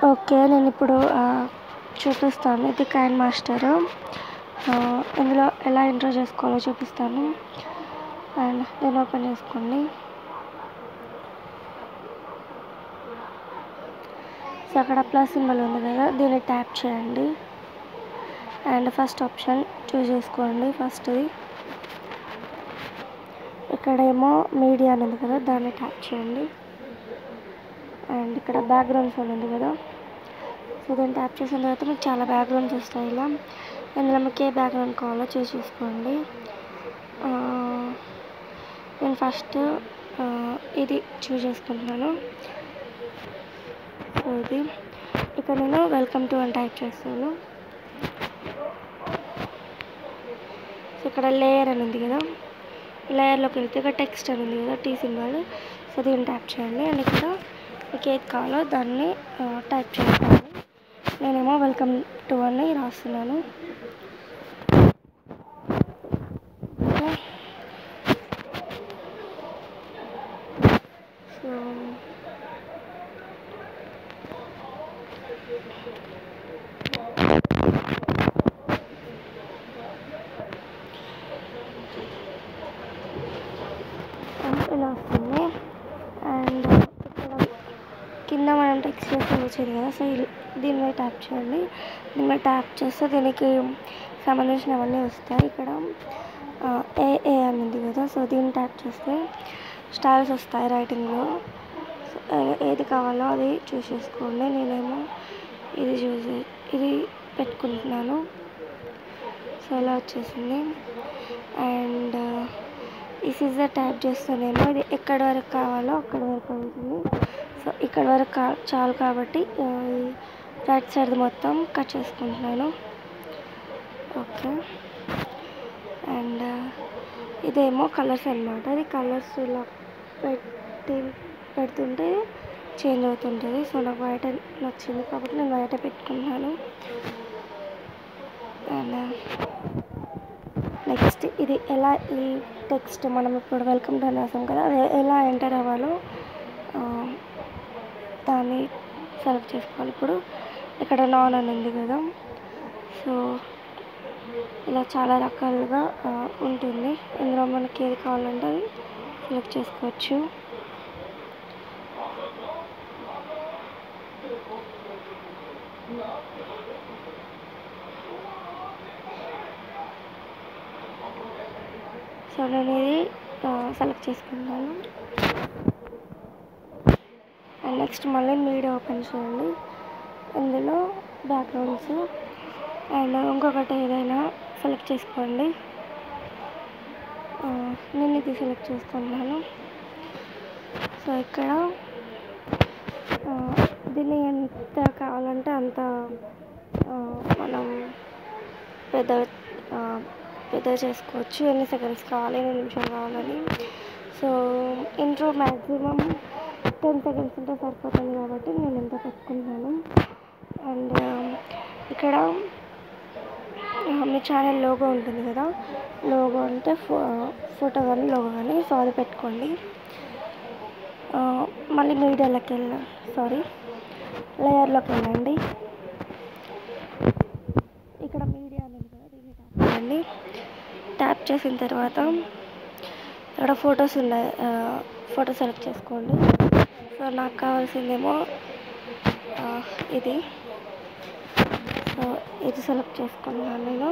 Okay నేను ఇప్పుడు ఆ, చూపిస్తాను ఇది కైన్ మాస్టర్ ఆ, ఇందులో ఎలా ఇంట్రో చేసుకోవాలో చూపిస్తాను అండ్ దీన్ని ఓపెన్ చేసుకోండి సో అక్కడ ప్లస్ సింబల్ ఉంది కదా దీన్ని ట్యాప్ చేయండి అండ్ ఫస్ట్ ఆప్షన్ చూస్ చేసుకోండి ఫస్ట్ది ఇక్కడేమో మీడియా అని ఉంది కదా దాన్ని ట్యాప్ చేయండి అండ్ ఇక్కడ బ్యాక్గ్రౌండ్స్ అని ఉంది కదా సో దీన్ని ట్యాప్ చేసిన తర్వాత మీకు చాలా బ్యాక్గ్రౌండ్స్ వస్తాయి ఇలా ఇందులో మీకు ఏ బ్యాక్గ్రౌండ్ కావాలో చూస్ చేసుకోండి ఆ, నేను ఫస్ట్ ఆ, ఇది చూస్ చేసుకుంటున్నాను సో ఇది ఇక్కడ నేను వెల్కమ్ టు అని టైప్ చేస్తాను సో ఇక్కడ లేయర్ అని ఉంది కదా లేయర్లోకి వెళ్తే ఇక్కడ టెక్స్ట్ అని ఉంది కదా టీ సింబల్ సో దీన్ని ట్యాప్ చేయండి అండ్ ఇక్కడ మీకు ఏది కావాలో దాన్ని టైప్ చేసుకోండి నేనేమో వెల్కమ్ టు అని రాస్తున్నాను ఓకే సో ఇలా వస్తుంది అండ్ ఇక్కడ కింద మనం టెక్స్ట్ చేసి వచ్చింది కదా సో ఇల్- దీని మీద ట్యాప్ చేయండి దీని మీద ట్యాప్ చేస్తే దీనికి సంబంధించినవన్నీ వస్తాయి ఇక్కడ ఏఏ అని ఉంది కదా సో దీన్ని ట్యాప్ చేస్తే స్టైల్స్ వస్తాయి రైటింగ్లో సో ఏ- ఏది కావాలో అది చూస్ చేసుకోండి నేనేమో ఇది చూస్ ఇది పెట్టుకుంటున్నాను సో ఇలా వచ్చేసింది అండ్ ఈ సిజర్ టైప్ చేస్తేనేమో ఇది ఎక్కడి వరకు కావాలో అక్కడి వరకు అవుతుంది సో ఇక్కడ వరకు కా చాలు కాబట్టి ఆ, ఈ రైట్ సైడ్ మొత్తం కట్ చేసుకుంటున్నాను ఓకే అండ్ ఇదేమో కలర్స్ అన్నమాట ఇది కలర్స్ ఇలా పెట్టి పెడుతుంటే చేంజ్ అవుతుంటుంది సో నాకు వైట్ నచ్చింది కాబట్టి నేను వైట్ పెట్టుకున్నాను అండ్ నెక్స్ట్ ఇది ఎలా ఈ టెక్స్ట్ మనం ఇప్పుడు వెల్కమ్ టు అని రాసాం కదా అది ఎలా ఎంటర్ అవ్వాలో ఆ, దాన్ని సెలెక్ట్ చేసుకోవాలి ఇప్పుడు ఇక్కడ నాన్ అని ఉంది కదా సో ఇలా చాలా రకాలుగా ఆ, ఉంటుంది ఇందులో మనకి ఏది కావాలంటే అది సెలెక్ట్ చేసుకోవచ్చు సో నేను ఇది సెలెక్ట్ చేసుకుంటాను అండ్ నెక్స్ట్ మళ్ళీ మీడియా ఓపెన్ చేయండి ఇందులో బ్యాక్గ్రౌండ్స్ అండ్ ఇంకొకటి ఏదైనా సెలెక్ట్ చేసుకోండి ఆ, నేను ఇది సెలెక్ట్ చేసుకుంటున్నాను సో ఇక్కడ ఆ, దీన్ని ఎంత కావాలంటే అంత ఆ, మనం పెద్ద ఆ, పెద్ద చేసుకోవచ్చు ఎన్ని సెకండ్స్ కావాలి ఎన్ని నిమిషాలు కావాలని so intro maximum ten seconds ఉంటే సరిపోతుంది కాబట్టి నేను ఇంత పెట్టుకుంటున్నాను అండ్ ఇక్కడ ఆ, మీ ఛానల్ లోగో ఉంటుంది కదా లోగో అంటే ఫో ఫోటో కానీ లోగో కానీ సో అది పెట్టుకోండి ఆ, మళ్ళీ మీడియాలోకి వెళ్ళ సారీ లేయర్లోకి వెళ్ళండి ఇక్కడ మీడియా అనేది కదా దీన్ని ట్యాప్ చేయండి ట్యాప్ చేసిన తర్వాత ఇక్కడ ఫొటోస్ ఉన్నాయి ఫోటో సెలెక్ట్ చేసుకోండి సో నాకు కావాల్సిందేమో ఆ, ఇది సో ఇది సెలెక్ట్ చేసుకున్నాను నేను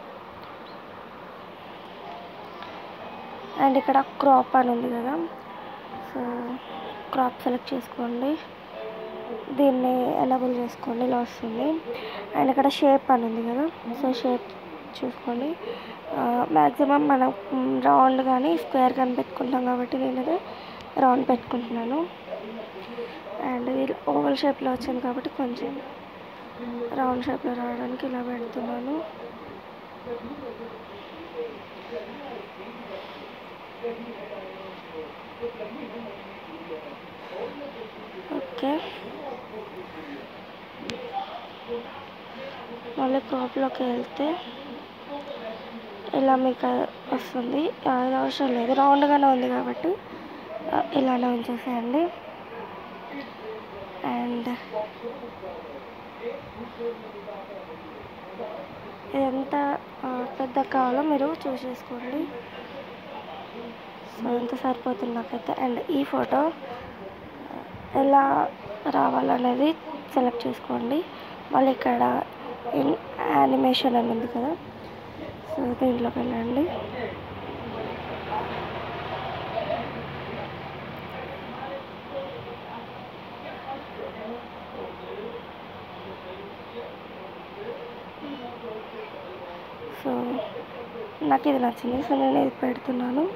అండ్ ఇక్కడ క్రాప్ అని ఉంది కదా సో క్రాప్ సెలెక్ట్ చేసుకోండి దీన్ని ఎనబుల్ చేసుకోండి ఇలా వస్తుంది అండ్ ఇక్కడ షేప్ అని ఉంది కదా సో షేప్ చూసుకోండి మ్యాక్సిమం మనం రౌండ్ కానీ స్క్వేర్ కానీ పెట్టుకుంటాం కాబట్టి నేను అది రౌండ్ పెట్టుకుంటున్నాను అండ్ ఇది ఓవల్ షేప్లో వచ్చింది కాబట్టి కొంచెం రౌండ్ షేప్లో రావడానికి ఇలా పెడుతున్నాను ఓకే మళ్ళీ క్రాప్లోకి వెళ్తే ఇలా మీకు వస్తుంది అది అవసరం లేదు రౌండ్గానే ఉంది కాబట్టి ఆ, ఇలానే ఉంచేసేయండి అండ్ అండ్ ఇది ఎంత ఆ, పెద్ద కావాలో మీరు చూసేసుకోండి సో ఎంత సరిపోతుంది నాకైతే అండ్ ఈ ఫోటో ఎలా రావాలనేది సెలెక్ట్ చేసుకోండి మళ్ళీ ఇక్కడ ఇన్ యానిమేషన్ అని ఉంది కదా సో దీంట్లోకి వెళ్ళండి సో నాకు ఇది నచ్చింది సో నేను ఇది పెడుతున్నాను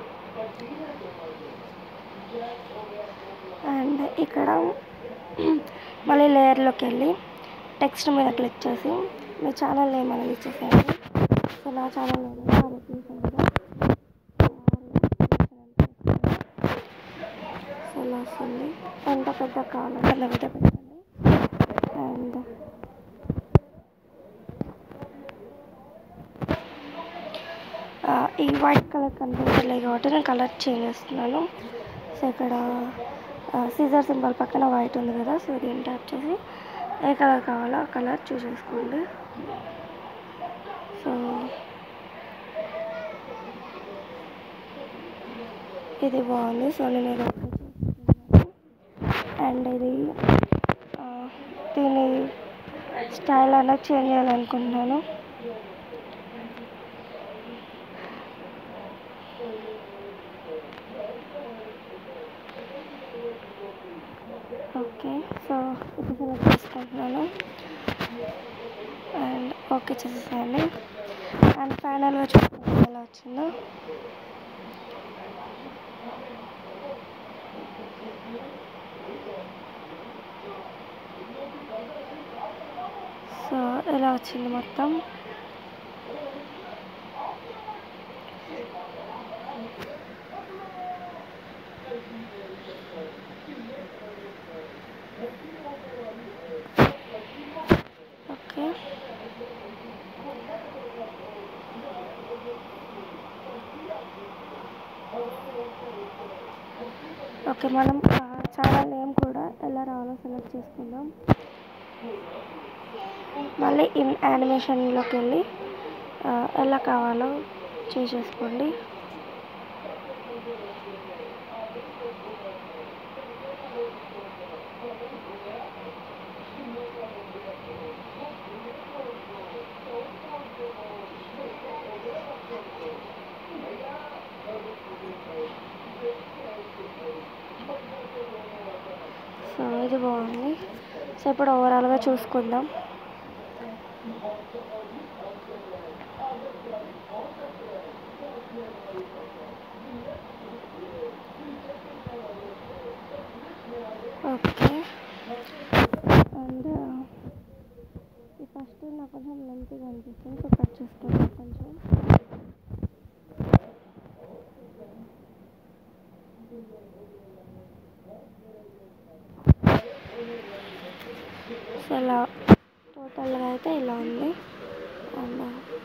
అండ్ ఇక్కడ మళ్ళీ లేయర్లోకి వెళ్ళి టెక్స్ట్ మీద క్లిక్ చేసి మీ ఛానల్ నేమ్ అనేది ఇచ్చేసేయండి సో నా ఛానల్ నేమ్ ఆరోగ్యం సంగీతం. సో ఇలా వస్తుంది ఎంత పెద్ద కావాలంటే అంత పెద్ద పెట్టండి అండ్ ఆ, ఈ వైట్ కలర్ కనిపించట్లేదు కాబట్టి నేను కలర్ చేంజ్ చేస్తున్నాను సో ఇక్కడ సీజర్ సింబల్ పక్కన వైట్ ఉంది కదా సో దీన్ని ట్యాప్ చేసి ఏ కలర్ కావాలో ఆ కలర్ చూస్ చేసుకోండి సో ఇది బాగుంది సో నేను ఇది ఓకే చేసుకున్నాను అండ్ ఇది ఆ, దీని స్టైల్ అనేది చేంజ్ చేయాలనుకుంటున్నాను ఓకే సో ఇది సెలెక్ట్ చేసుకుంటున్నాను అండ్ ఓకే చేసేసేయండి అండ్ ఫైనల్గా చూసుకుంటే ఎలా వచ్చిందో సో ఎలా వచ్చింది మొత్తం ఓకే ఓకే మనం ఛానల్ నేమ్ కూడా ఎలా రావాలో సెలెక్ట్ చేసుకుందాం మళ్ళీ ఇన్ యానిమేషన్లోకి వెళ్ళి ఆ, ఎలా కావాలో చేసేసుకోండి సో ఇది బాగుంది సో ఇప్పుడు ఓవరాల్గా చూసుకుందాం ఓకే అండ్ ఈ ఫస్ట్ నాకు కొంచెం లెంత్గా అనిపిస్తుంది సో కట్ చేసుకుంటాం కొంచెం సో ఇలా టోటల్గా అయితే ఇలా ఉంది అండ్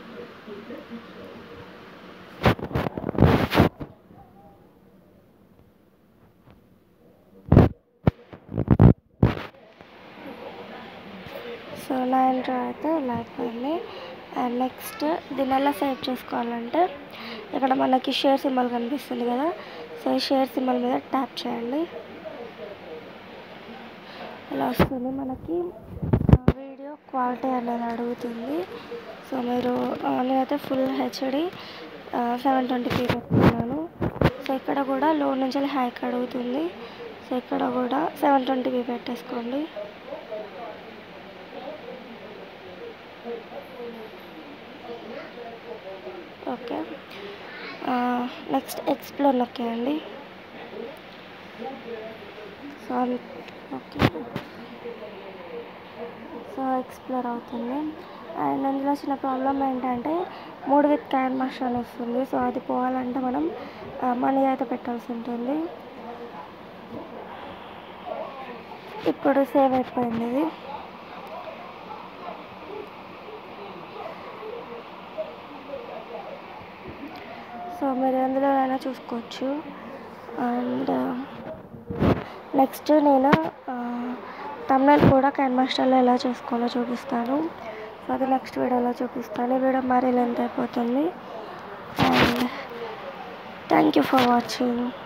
సో నా ఇంట్రో అయితే ఇలా అయిపోయింది అండ్ నెక్స్ట్ దీన్ని ఎలా సేవ్ చేసుకోవాలంటే ఇక్కడ మనకి షేర్ సింబల్ కనిపిస్తుంది కదా సో ఈ షేర్ సింబల్ మీద ట్యాప్ చేయండి ఇలా వస్తుంది మనకి వీడియో క్వాలిటీ అనేది అడుగుతుంది సో మీరు ఆ, నేనైతే ఫుల్ హెచ్డి సెవెన్ ట్వంటీపీ పెట్టుకున్నాను సో ఇక్కడ కూడా లో నుంచి హైక్ అడుగుతుంది సో ఇక్కడ కూడా సెవెన్ ట్వంటీపీ పెట్టేసుకోండి ఓకే నెక్స్ట్ ఎక్స్ప్లోర్ నొక్కేయండి సో ఓకే సో ఎక్స్ప్లోర్ అవుతుంది అండ్ అందులో చిన్న ప్రాబ్లం ఏంటంటే మూడు విత్ క్యాన్ మష్ అని వస్తుంది సో అది పోవాలంటే మనం మనీ అయితే పెట్టాల్సి ఉంటుంది ఇప్పుడు సేవ్ అయిపోయింది ఇది సో మీరు ఎందులోనైనా చూసుకోవచ్చు అండ్ నెక్స్ట్ నేను తమ్నైల్ కూడా క్యాన్ మాస్టర్లో ఎలా చేసుకోవాలో చూపిస్తాను సో అది నెక్స్ట్ వీడియోలో చూపిస్తాను ఈ వీడియో మరీ లెంత్ అయిపోతుంది and thank you for watching